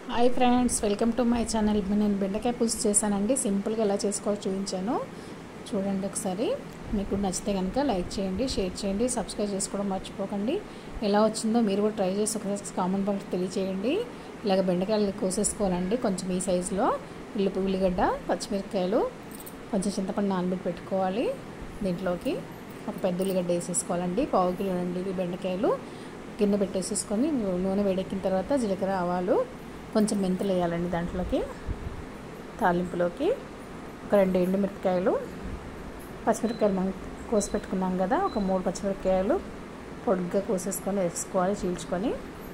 hi friends welcome to my channel నేను బెండకాయ పులుసు చేశానండి సింపుల్గా ఎలా చేసుకోవాలో చూపించాను చూడండి ఒకసారి మీకు నచ్చితే కనుక లైక్ చేయండి షేర్ చేయండి సబ్స్క్రైబ్ చేసుకోవడం మర్చిపోకండి ఎలా వచ్చిందో మీరు కూడా ట్రై చేసి ఒకసారి కామెంట్ బాక్స్ తెలియచేయండి ఇలాగ బెండకాయలు కోసేసుకోవాలండి కొంచెం ఈ సైజులో ఉల్లిపి ఉల్లిగడ్డ పచ్చిమిరపకాయలు కొంచెం చింతపండు నానబెట్టి పెట్టుకోవాలి దీంట్లోకి ఒక పెద్ద ఉల్లిగడ్డ వేసేసుకోవాలండి పావు కిలో అండి ఇవి బెండకాయలు గిన్నె పెట్టేసేసుకొని నూనె వేడెక్కిన తర్వాత జీలకర్ర ఆవాలు కొంచెం మెంతులు వేయాలండి దాంట్లోకి తాలింపులోకి ఒక రెండు ఎండుమిరపకాయలు పచ్చిమిరపకాయలు మనం కోసి పెట్టుకున్నాం కదా ఒక మూడు పచ్చిమిరపకాయలు పొడిగ్గా కోసేసుకొని వేసుకోవాలి చీల్చుకొని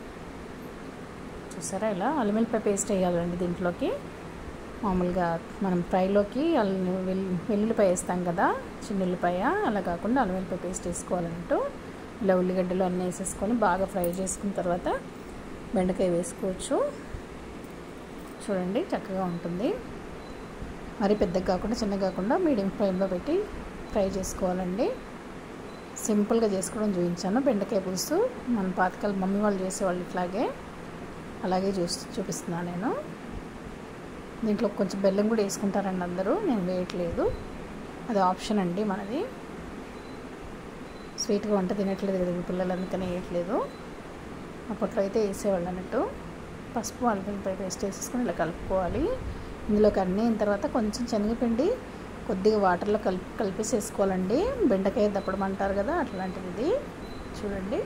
చూసారా ఇలా అల్లిమిరపకాయ పేస్ట్ వేయాలండి దీంట్లోకి మామూలుగా మనం ఫ్రైలోకి అల్లి వెల్లుల్లిపాయ వేస్తాం కదా చిన్న ఉల్లిపాయ అలా కాకుండా అల్లిమిరపకాయ పేస్ట్ వేసుకోవాలంటూ ఇలా ఉల్లిగడ్డలు అన్నీ వేసేసుకొని బాగా ఫ్రై చేసుకున్న తర్వాత బెండకాయ వేసుకోవచ్చు చూడండి చక్కగా ఉంటుంది మరి పెద్దగా కాకుండా చిన్నగా కాకుండా మీడియం ఫ్లేమ్లో పెట్టి ఫ్రై చేసుకోవాలండి సింపుల్గా చేసుకోవడం చూపించాను బెండకాయ పులుసు మన పాతకాల మమ్మీ వాళ్ళు చేసేవాళ్ళు ఇట్లాగే అలాగే చూ చూపిస్తున్నాను నేను దీంట్లో కొంచెం బెల్లం కూడా వేసుకుంటారండి అందరూ నేను వేయట్లేదు అది ఆప్షన్ అండి మనది స్వీట్గా వంట తినట్లేదు కదా పిల్లలు అందుకని వేయట్లేదు అప్పట్లో అయితే వేసేవాళ్ళు అన్నట్టు పసుపు అల్లిపాయ పేస్ట్ వేసేసుకొని ఇలా కలుపుకోవాలి ఇందులోకి అన్నీ అయిన తర్వాత కొంచెం శనగపిండి కొద్దిగా వాటర్లో కలిపి కలిపేసి వేసుకోవాలండి బెండకాయ దప్పడం అంటారు కదా అట్లాంటిది ఇది చూడండి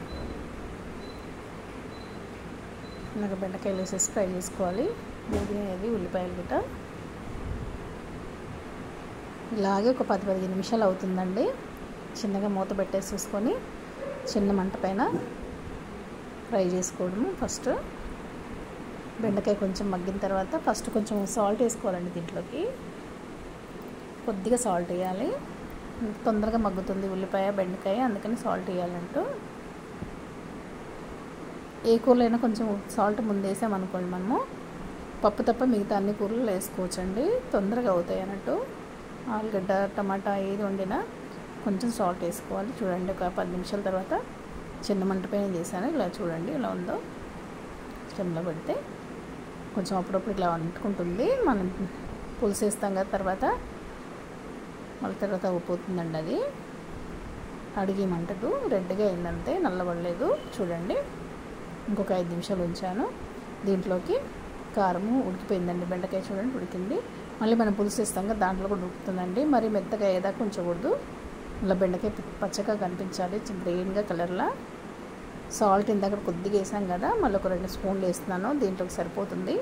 ఇలాగ బెండకాయలు వేసేసి ఫ్రై చేసుకోవాలి అది ఉల్లిపాయలు గిట్ట ఇలాగే ఒక పది పదిహేను నిమిషాలు అవుతుందండి చిన్నగా మూత పెట్టేసేసుకొని చిన్న మంట పైన ఫ్రై చేసుకోవడము ఫస్ట్ బెండకాయ కొంచెం మగ్గిన తర్వాత ఫస్ట్ కొంచెం సాల్ట్ వేసుకోవాలండి దీంట్లోకి కొద్దిగా సాల్ట్ వేయాలి తొందరగా మగ్గుతుంది ఉల్లిపాయ బెండకాయ అందుకని సాల్ట్ వేయాలంటూ ఏ కూరలైనా కొంచెం సాల్ట్ ముందు వేసామనుకోండి మనము పప్పు తప్ప మిగతా అన్ని కూరలు వేసుకోవచ్చండి తొందరగా అవుతాయి అన్నట్టు ఆలుగడ్డ టమాటా ఏది వండినా కొంచెం సాల్ట్ వేసుకోవాలి చూడండి ఒక పది నిమిషాల తర్వాత చిన్న మంట పైన చేశాను ఇలా చూడండి ఇలా ఉందో స్టెమ్లో పెడితే కొంచెం అప్పుడప్పుడు ఇట్లా అంటుకుంటుంది మనం పులుసు వేస్తాం కదా తర్వాత మళ్ళీ తర్వాత ఉప్పుతుందండి అది అడిగి మంటకు రెడ్గా అయిందంతే నల్లబడలేదు చూడండి ఇంకొక ఐదు నిమిషాలు ఉంచాను దీంట్లోకి కారము ఉడికిపోయిందండి బెండకాయ చూడండి ఉడికింది మళ్ళీ మనం పులుసు వేస్తాం కదా దాంట్లో కూడా ఉడుకుతుందండి మరి మెత్తగా అయ్యేదాకా ఉంచకూడదు ఇలా బెండకాయ పచ్చగా కనిపించాలి గ్రీన్గా కలర్లా సాల్ట్ ఇందాక కొద్దిగా వేసాం కదా మళ్ళీ ఒక రెండు స్పూన్లు వేస్తున్నాను దీంట్లోకి సరిపోతుంది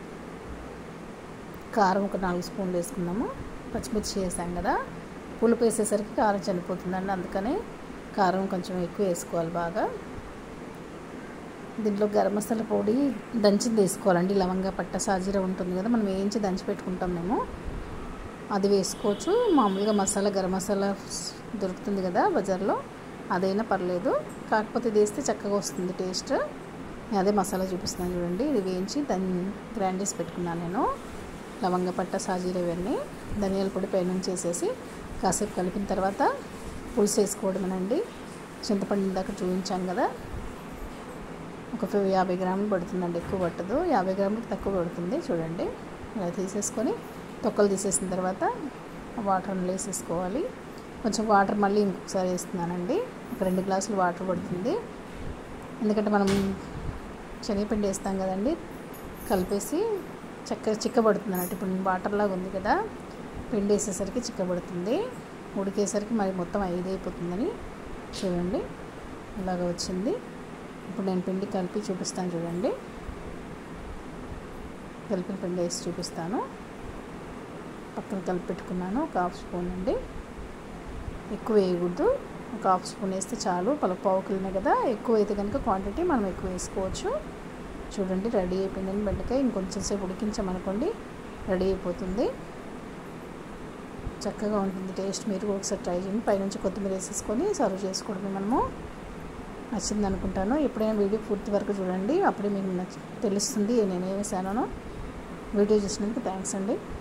కారం ఒక నాలుగు స్పూన్లు వేసుకున్నాము పచ్చిమిర్చి వేసాం కదా పులుపు వేసేసరికి కారం చనిపోతుందండి అందుకని కారం కొంచెం ఎక్కువ వేసుకోవాలి బాగా దీంట్లో గరం మసాలా పొడి దంచింది వేసుకోవాలండి లవంగా పట్ట సాజీర ఉంటుంది కదా మనం వేయించి దంచి పెట్టుకుంటాం మేము అది వేసుకోవచ్చు మామూలుగా మసాలా గరం మసాలా దొరుకుతుంది కదా బజార్లో అదైనా పర్లేదు కాకపోతే ఇది వేస్తే చక్కగా వస్తుంది టేస్ట్ నేను అదే మసాలా చూపిస్తున్నాను చూడండి ఇది వేయించి దాన్ని గ్రైండ్ చేసి పెట్టుకున్నాను నేను లవంగ పట్ట సాజీర ఇవన్నీ ధనియాల పొడి పైనుంచి వేసేసి కాసేపు కలిపిన తర్వాత పులుసు వేసుకోవడమేనండి చింతపండు ఇందాక చూపించాం కదా ఒక యాభై గ్రాములు పడుతుందండి ఎక్కువ పట్టదు యాభై గ్రాములకు తక్కువ పడుతుంది చూడండి ఇలా తీసేసుకొని తొక్కలు తీసేసిన తర్వాత వాటర్ వేసేసుకోవాలి కొంచెం వాటర్ మళ్ళీ ఇంకొకసారి వేస్తున్నానండి ఒక రెండు గ్లాసులు వాటర్ పడుతుంది ఎందుకంటే మనం శనగపిండి వేస్తాం కదండి కలిపేసి చక్కగా చిక్కబడుతుంది అన్నట్టు ఇప్పుడు వాటర్లాగా ఉంది కదా పిండి వేసేసరికి చిక్కబడుతుంది ఉడికేసరికి మరి మొత్తం ఐదు అయిపోతుందని చూడండి ఇలాగ వచ్చింది ఇప్పుడు నేను పిండి కలిపి చూపిస్తాను చూడండి కలిపిన పిండి వేసి చూపిస్తాను పక్కన కలిపి పెట్టుకున్నాను ఒక హాఫ్ స్పూన్ అండి ఎక్కువ వేయకూడదు ఒక హాఫ్ స్పూన్ వేస్తే చాలు పలుకు పావు కిలోనే కదా ఎక్కువ అయితే కనుక క్వాంటిటీ మనం ఎక్కువ వేసుకోవచ్చు చూడండి రెడీ అయిపోయిందని బెండకాయ ఇంకొంచెం సేపు ఉడికించామనుకోండి రెడీ అయిపోతుంది చక్కగా ఉంటుంది టేస్ట్ మీరు ఒకసారి ట్రై చేయండి పైనుంచి కొత్తిమీర వేసేసుకొని సర్వ్ చేసుకోవడమే మనము నచ్చింది అనుకుంటాను ఎప్పుడైనా వీడియో పూర్తి వరకు చూడండి అప్పుడే మీకు నచ్చ తెలుస్తుంది నేను ఏం వేసానో వీడియో చూసినందుకు థ్యాంక్స్ అండి